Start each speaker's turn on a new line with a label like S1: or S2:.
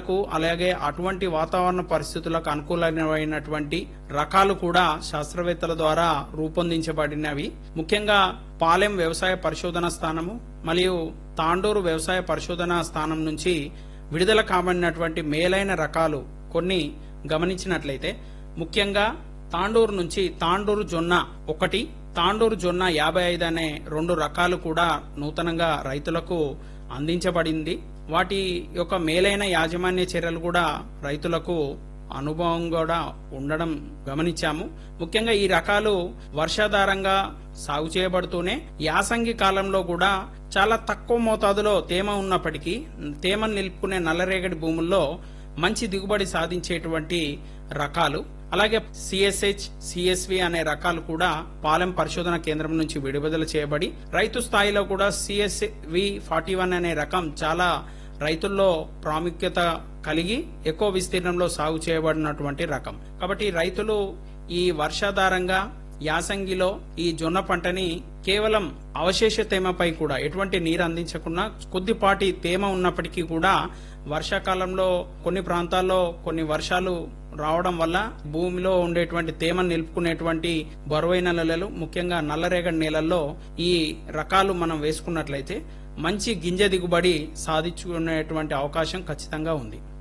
S1: నేలకు అలాగే అటువంటి వాతావరణ పరిస్థితులకు అనుకూలమైనటువంటి రకాలు కూడా శాస్త్రవేత్తల ద్వారా రూపొందించబడినవి ముఖ్యంగా పాలెం వ్యవసాయ పరిశోధన స్థానము మరియు తాండూరు వ్యవసాయ పరిశోధన స్థానం నుంచి విడుదల కాబడినటువంటి మేలైన రకాలు కొన్ని గమనించినట్లయితే ముఖ్యంగా తాండూరు నుంచి తాండూరు జొన్న ఒకటి తాండూరు జొన్న యాభై ఐదు అనే రెండు రకాలు కూడా నూతనంగా రైతులకు అందించబడింది వాటి యొక్క మేలైన యాజమాన్య చర్యలు కూడా రైతులకు అనుభవం కూడా ఉండడం గమనించాము ముఖ్యంగా ఈ రకాలు వర్షాధారంగా సాగు చేయబడుతూనే యాసంగి కాలంలో కూడా చాలా తక్కువ మోతాదులో తేమ ఉన్నప్పటికీ తేమను నిలుపుకునే నల్లరేగడి భూముల్లో మంచి దిగుబడి సాధించేటువంటి రకాలు అలాగే సిఎస్హెచ్ సిఎస్వి అనే రకాలు కూడా పాలెం పరిశోధన కేంద్రం నుంచి విడుదల చేయబడి రైతు స్థాయిలో కూడా సిఎస్వి ఫార్టీ వన్ అనే రకం చాలా రైతుల్లో ప్రాముఖ్యత కలిగి ఎక్కువ విస్తీర్ణంలో సాగు చేయబడినటువంటి రకం కాబట్టి రైతులు ఈ వర్షాధారంగా యాసంగిలో ఈ జొన్న పంటని కేవలం అవశేష తేమపై కూడా ఎటువంటి నీరు అందించకుండా కొద్దిపాటి తేమ ఉన్నప్పటికీ కూడా వర్షాకాలంలో కొన్ని ప్రాంతాల్లో కొన్ని వర్షాలు రావడం వల్ల భూమిలో ఉండేటువంటి తేమను నిలుపుకునేటువంటి బరువైన నెలలు ముఖ్యంగా నల్లరేగడి నేలల్లో ఈ రకాలు మనం వేసుకున్నట్లయితే మంచి గింజ దిగుబడి సాధించుకునేటువంటి అవకాశం ఖచ్చితంగా ఉంది